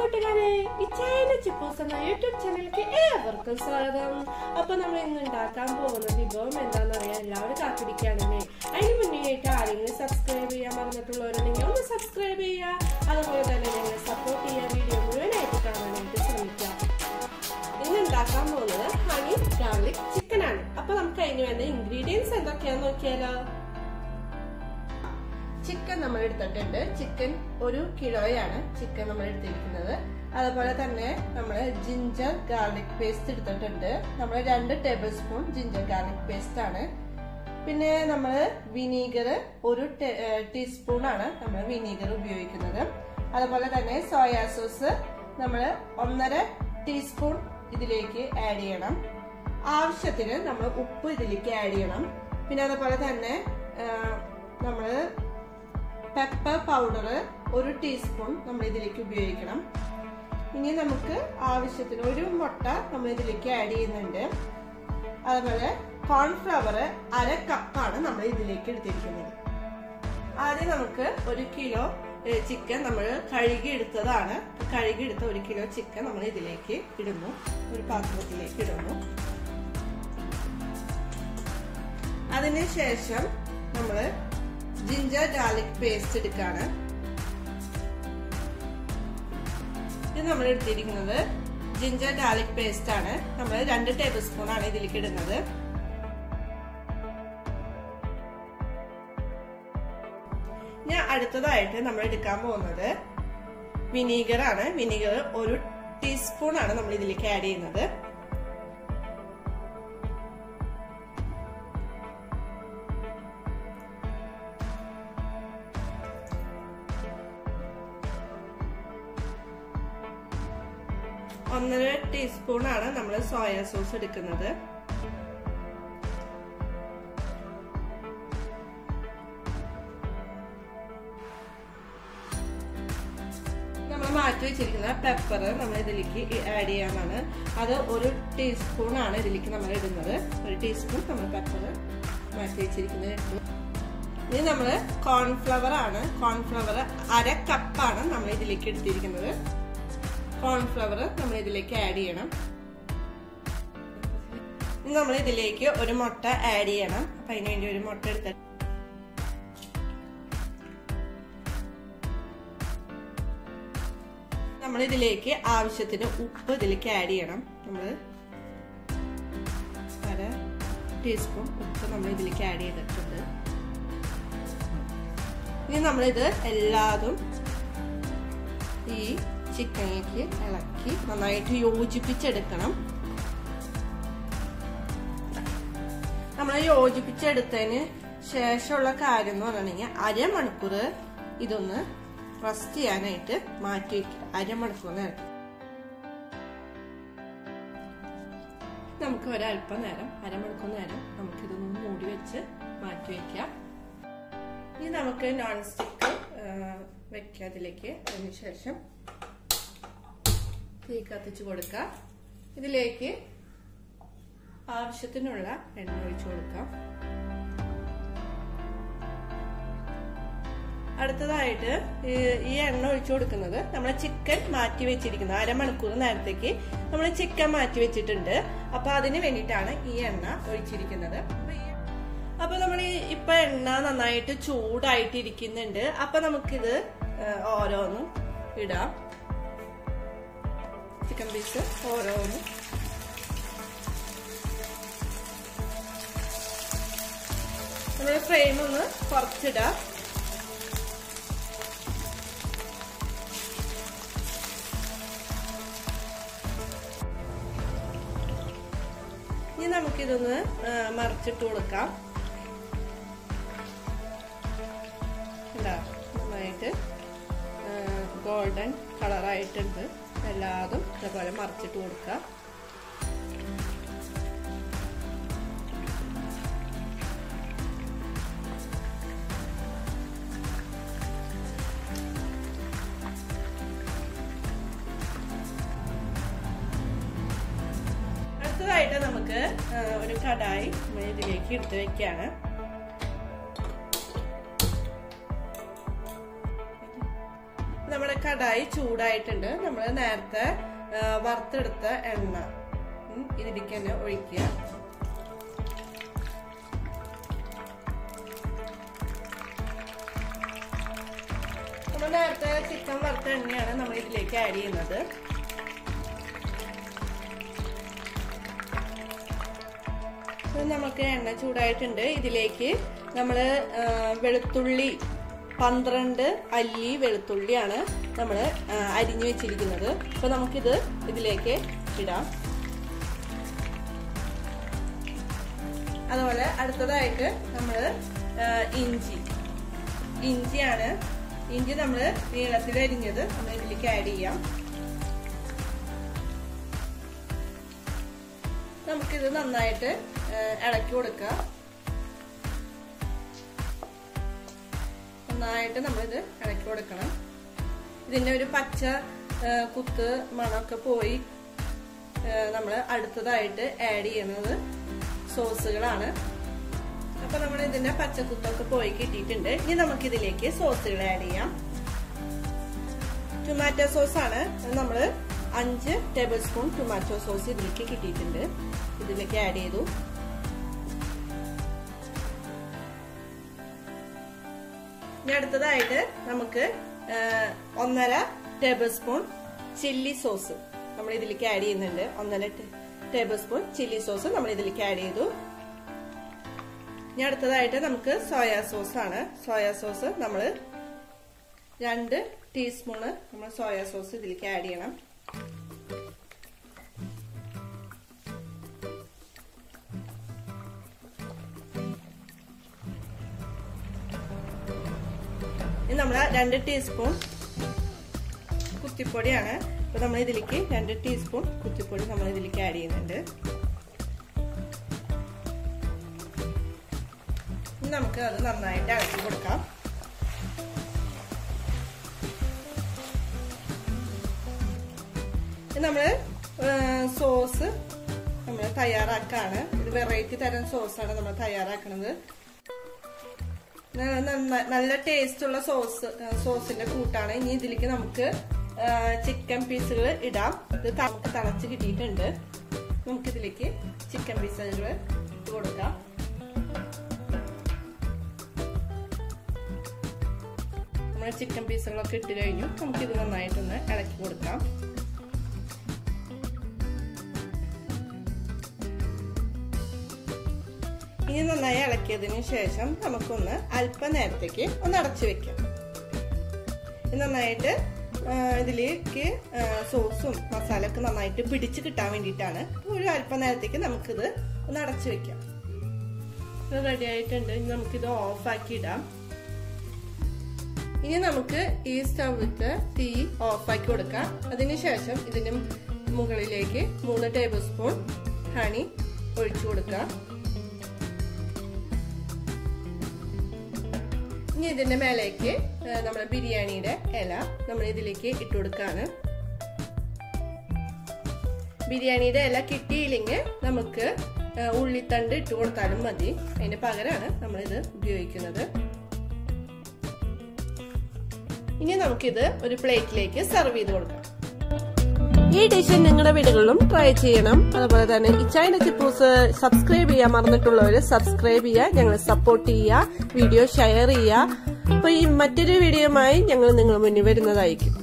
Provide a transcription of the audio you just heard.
കൂട്ടുകാരെ ഈ ചൈന ചിപ്പോസ് എന്ന യൂട്യൂബ് ചാനലിലേക്ക് ഏവർക്കും സ്വാഗതം അപ്പൊ നമ്മൾ ഇന്ന് ഉണ്ടാക്കാൻ പോകുന്ന വിഭവം എന്താണെന്ന് അറിയാൻ എല്ലാവരും കാത്തിരിക്കുകയാണല്ലേ അതിന് മുന്നേയായിട്ട് ആരെങ്കിലും സബ്സ്ക്രൈബ് ചെയ്യാൻ മറന്നിട്ടുള്ളവരുണ്ടെങ്കിൽ ഒന്ന് സബ്സ്ക്രൈബ് ചെയ്യുക അതുപോലെ തന്നെ നിങ്ങൾ സപ്പോർട്ട് ചെയ്യുക വീഡിയോ മുഴുവനായിട്ട് കാണാനായിട്ട് ശ്രമിക്കുക ഇന്ന് ഉണ്ടാക്കാൻ പോകുന്നത് ഹണി ഗാർലിക് ചിക്കൻ ആണ് അപ്പൊ നമുക്ക് അതിന് വേണ്ട ഇൻഗ്രീഡിയൻസ് എന്തൊക്കെയാന്ന് നോക്കിയാലോ ചിക്കൻ നമ്മൾ എടുത്തിട്ടുണ്ട് ചിക്കൻ ഒരു കിലോയാണ് ചിക്കൻ നമ്മൾ എടുത്തിരിക്കുന്നത് അതുപോലെ തന്നെ നമ്മൾ ജിഞ്ചർ ഗാർലിക് പേസ്റ്റ് എടുത്തിട്ടുണ്ട് നമ്മൾ രണ്ട് tablespoon ginger garlic paste ആണ് പിന്നെ നമ്മൾ വിനീഗർ ഒരു ടീസ്പൂൺ ആണ് നമ്മൾ വിനീഗർ ഉപയോഗിക്കുന്നത് അതുപോലെ തന്നെ സോയാ സോസ് നമ്മൾ ഒന്നര ടീസ്പൂൺ ഇതിലേക്ക് ആഡ് ചെയ്യണം ആവശ്യത്തിന് നമ്മൾ ഉപ്പ് ഇതിലേക്ക് ആഡ് ചെയ്യണം പിന്നെ അതുപോലെ തന്നെ നമ്മൾ പെപ്പർ പൗഡർ ഒരു ടീസ്പൂൺ നമ്മൾ ഇതിലേക്ക് ഉപയോഗിക്കണം ഇനി നമുക്ക് ആവശ്യത്തിന് ഒരു മുട്ട നമ്മൾ ഇതിലേക്ക് ആഡ് ചെയ്യുന്നുണ്ട് അതുപോലെ കോൺഫ്ലവർ അര കപ്പാണ് നമ്മൾ ഇതിലേക്ക് എടുത്തിരിക്കുന്നത് ആദ്യം നമുക്ക് ഒരു കിലോ ചിക്കൻ നമ്മൾ കഴുകി എടുത്തതാണ് കഴുകി എടുത്ത ഒരു കിലോ ചിക്കൻ നമ്മൾ ഇതിലേക്ക് ഇടുന്നു ഒരു പാത്രത്തിലേക്ക് ഇടുന്നു അതിനുശേഷം നമ്മൾ ജിഞ്ചർ ഗാർലിക് പേസ്റ്റ് എടുക്കാണ് ഇത് നമ്മൾ എടുത്തിരിക്കുന്നത് ജിഞ്ചർ ഗാർലിക് പേസ്റ്റ് ആണ് നമ്മൾ രണ്ട് ടേബിൾ സ്പൂൺ ആണ് ഇതിലേക്ക് ഇടുന്നത് ഞാൻ അടുത്തതായിട്ട് നമ്മൾ എടുക്കാൻ പോകുന്നത് വിനീഗർ ആണ് വിനീഗർ ഒരു ടീസ്പൂൺ ആണ് നമ്മൾ ഇതിലേക്ക് ആഡ് ചെയ്യുന്നത് ഒന്നര ടീസ്പൂൺ ആണ് നമ്മൾ സോയ സോസ് എടുക്കുന്നത് നമ്മൾ മാറ്റി വെച്ചിരിക്കുന്ന പെപ്പർ നമ്മൾ ഇതിലേക്ക് ആഡ് ചെയ്യാനാണ് അത് ഒരു ടീസ്പൂൺ ആണ് ഇതിലേക്ക് നമ്മൾ ഇടുന്നത് ഒരു ടീസ്പൂൺ നമ്മൾ പെപ്പർ മാറ്റി വെച്ചിരിക്കുന്നത് ഇട്ടു ഇനി നമ്മൾ കോൺഫ്ലവർ ആണ് കോൺഫ്ലവർ അര കപ്പാണ് നമ്മൾ ഇതിലേക്ക് എടുത്തിരിക്കുന്നത് കോൺഫ്ലവർ നമ്മൾ ഇതിലേക്ക് ആഡ് ചെയ്യണം ഇനി നമ്മൾ ഇതിലേക്ക് ഒരു മുട്ട ആഡ് ചെയ്യണം അപ്പൊ അതിന് വേണ്ടി ഒരു മുട്ട എടുത്ത നമ്മൾ ഇതിലേക്ക് ആവശ്യത്തിന് ഉപ്പ് ഇതിലേക്ക് ആഡ് ചെയ്യണം നമ്മൾ അര ടീസ്പൂൺ ഉപ്പ് നമ്മൾ ഇതിലേക്ക് ആഡ് ചെയ്തിട്ടുണ്ട് ഇനി നമ്മളിത് എല്ലാതും ഈ ചിക്കനിലേക്ക് ഇളക്കി നന്നായിട്ട് യോജിപ്പിച്ചെടുക്കണം നമ്മൾ യോജിപ്പിച്ചെടുത്തതിന് ശേഷമുള്ള കാര്യം എന്ന് പറഞ്ഞിട്ടുണ്ടെങ്കിൽ അരമണിക്കൂർ ഇതൊന്ന് റസ്റ്റ് ചെയ്യാനായിട്ട് മാറ്റി വയ്ക്കുക അരമണിക്കൂർ നേരം നമുക്ക് ഒരല്പം നേരം അരമണിക്കൂർ നേരം നമുക്കിതൊന്ന് മൂടി വെച്ച് മാറ്റി വയ്ക്കാം ഇനി നമുക്ക് നോൺ സ്റ്റിക്ക് വെക്കുക അതിലേക്ക് അതിന് ശേഷം തീ കത്തിച്ച് കൊടുക്കാം ഇതിലേക്ക് ആവശ്യത്തിനുള്ള എണ്ണ ഒഴിച്ചു കൊടുക്കാം അടുത്തതായിട്ട് ഈ എണ്ണ ഒഴിച്ചു കൊടുക്കുന്നത് നമ്മൾ ചിക്കൻ മാറ്റി വെച്ചിരിക്കുന്നത് അരമണിക്കൂർ നേരത്തേക്ക് നമ്മൾ ചിക്കൻ മാറ്റി വെച്ചിട്ടുണ്ട് അപ്പൊ അതിന് വേണ്ടിയിട്ടാണ് ഈ എണ്ണ ഒഴിച്ചിരിക്കുന്നത് അപ്പൊ നമ്മൾ ഇപ്പൊ എണ്ണ നന്നായിട്ട് ചൂടായിട്ട് ഇരിക്കുന്നുണ്ട് അപ്പൊ നമുക്കിത് ഓരോന്നും ഇടാം ചിക്കൻ പീസ് ഓരോന്നും നമ്മൾ ഫ്രെയിം ഒന്ന് കുറച്ചിടാം ഇനി നമുക്കിതൊന്ന് മറിച്ചിട്ട് കൊടുക്കാം നന്നായിട്ട് ഗോൾഡൻ കളറായിട്ടുണ്ട് എല്ലാതും ഇതേപോലെ മറിച്ചിട്ട് കൊടുക്കുക അടുത്തതായിട്ട് നമുക്ക് ഒരു കടായി ഇതിലേക്ക് എടുത്ത് വെക്കാണ് നമ്മുടെ കടായി കടായി ചൂടായിട്ടുണ്ട് നമ്മൾ നേരത്തെ ആ, വറുത്തെടുത്ത എണ്ണ ഉം, ഇതിലേക്ക് തന്നെ ഒഴിക്കുക നമ്മൾ നേരത്തെ ചിക്കൻ വറുത്ത എണ്ണയാണ് നമ്മൾ ഇതിലേക്ക് ആഡ് ചെയ്യുന്നത് ഇത് നമുക്ക് എണ്ണ ചൂടായിട്ടുണ്ട് ഇതിലേക്ക് നമ്മൾ വെളുത്തുള്ളി പന്ത്രണ്ട് അല്ലി വെളുത്തുള്ളിയാണ് നമ്മൾ അരിഞ്ഞു വെച്ചിരിക്കുന്നത് അപ്പൊ നമുക്കിത് ഇതിലേക്ക് ഇടാം അതുപോലെ അടുത്തതായിട്ട് നമ്മൾ ഇഞ്ചി ഇഞ്ചിയാണ് ഇഞ്ചി നമ്മൾ നീളത്തിൽ അരിഞ്ഞത് നമ്മൾ ഇതിലേക്ക് ആഡ് ചെയ്യാം നമുക്കിത് നന്നായിട്ട് ഇളക്കി കൊടുക്കാം നന്നായിട്ട് നമ്മളിത് ഇളക്കി കൊടുക്കണം ഇതിന്റെ ഒരു പച്ച കുത്ത് മണമൊക്കെ പോയി നമ്മൾ അടുത്തതായിട്ട് ആഡ് ചെയ്യുന്നത് സോസുകളാണ് അപ്പൊ നമ്മൾ ഇതിന്റെ പച്ചക്കുത്തൊക്കെ പോയി കിട്ടിയിട്ടുണ്ട് ഇനി നമുക്ക് ഇതിലേക്ക് സോസുകൾ ആഡ് ചെയ്യാം ടൊമാറ്റോ സോസ് ആണ് നമ്മൾ അഞ്ച് ടേബിൾ സ്പൂൺ ടൊമാറ്റോ സോസ് ഇതിലേക്ക് കിട്ടിയിട്ടുണ്ട് ഇതിലേക്ക് ആഡ് ചെയ്തു ഇനി അടുത്തതായിട്ട് നമുക്ക് ഒന്നര ടേബിൾ സ്പൂൺ ചില്ലി സോസ് നമ്മൾ ഇതിലേക്ക് ആഡ് ചെയ്യുന്നുണ്ട് ഒന്നര ടേബിൾ സ്പൂൺ ചില്ലി സോസ് നമ്മൾ ഇതിലേക്ക് ആഡ് ചെയ്തു ഇനി അടുത്തതായിട്ട് നമുക്ക് സോയാ സോസ് ആണ് സോയാ സോസ് നമ്മൾ രണ്ട് ടീസ്പൂണ് നമ്മൾ സോയാ സോസ് ഇതിലേക്ക് ആഡ് ചെയ്യണം ഇനി നമ്മൾ രണ്ട് ടീസ്പൂൺ കുത്തിപ്പൊടിയാണ് അപ്പൊ നമ്മൾ ഇതിലേക്ക് രണ്ട് ടീസ്പൂൺ കുത്തിപ്പൊടി നമ്മൾ ഇതിലേക്ക് ആഡ് ചെയ്യുന്നുണ്ട് ഇനി നമുക്ക് അത് നന്നായിട്ട് ഇളക്കി കൊടുക്കാം നമ്മൾ സോസ് നമ്മൾ തയ്യാറാക്കാണ് ഇത് വെറൈറ്റി തരം സോസാണ് നമ്മൾ തയ്യാറാക്കുന്നത് നല്ല ടേസ്റ്റ് ഉള്ള സോസ് സോസിന്റെ കൂട്ടാണ് ഇനി ഇതിലേക്ക് നമുക്ക് ചിക്കൻ പീസുകൾ ഇടാം ഇത് നമുക്ക് തിളച്ച് കിട്ടിയിട്ടുണ്ട് നമുക്കിതിലേക്ക് ചിക്കൻ പീസുകൾ ഇട്ട് കൊടുക്കാം നമ്മൾ ചിക്കൻ പീസുകളൊക്കെ ഇട്ട് കഴിഞ്ഞു നമുക്കിത് നന്നായിട്ടൊന്ന് ഇളക്കി കൊടുക്കാം ഇനി നന്നായി ഇളക്കിയതിന് ശേഷം നമുക്കൊന്ന് അല്പനേരത്തേക്ക് ഒന്ന് അടച്ചു വെക്കാം നന്നായിട്ട് ഇതിലേക്ക് സോസും മസാല ഒക്കെ നന്നായിട്ട് പിടിച്ച് കിട്ടാൻ വേണ്ടിയിട്ടാണ് ഒരു അല്പനേരത്തേക്ക് നമുക്കിത് ഒന്ന് അടച്ചു വെക്കാം റെഡി ആയിട്ടുണ്ട് ഇനി നമുക്കിത് ഓഫാക്കി ഇടാം ഇനി നമുക്ക് ഈ സ്റ്റവിലത്തെ തീ ഓഫാക്കി കൊടുക്കാം അതിനുശേഷം ഇതിന് മുകളിലേക്ക് മൂന്ന് ടേബിൾ സ്പൂൺ ഹണി ഒഴിച്ചു കൊടുക്കാം ഇനി ഇതിന്റെ മേലേക്ക് നമ്മുടെ ബിരിയാണിയുടെ ഇല നമ്മൾ ഇതിലേക്ക് ഇട്ട് കൊടുക്കാണ് ബിരിയാണിയുടെ ഇല കിട്ടിയില്ലെങ്കിൽ നമുക്ക് ഉള്ളിത്തണ്ട് ഇട്ട് കൊടുത്താലും മതി അതിന് പകരമാണ് നമ്മളിത് ഉപയോഗിക്കുന്നത് ഇനി നമുക്കിത് ഒരു പ്ലേറ്റിലേക്ക് സെർവ് ചെയ്ത് കൊടുക്കാം ഈ ഡിഷ് നിങ്ങളുടെ വീടുകളിലും ട്രൈ ചെയ്യണം അതുപോലെ തന്നെ ഇച്ചായന ചിപ്പൂസ് സബ്സ്ക്രൈബ് ചെയ്യാൻ മറന്നിട്ടുള്ളവർ സബ്സ്ക്രൈബ് ചെയ്യുക ഞങ്ങൾ സപ്പോർട്ട് ചെയ്യുക വീഡിയോ ഷെയർ ചെയ്യുക അപ്പൊ ഈ മറ്റൊരു വീഡിയോയുമായി ഞങ്ങൾ നിങ്ങൾ മുന്നിൽ വരുന്നതായിരിക്കും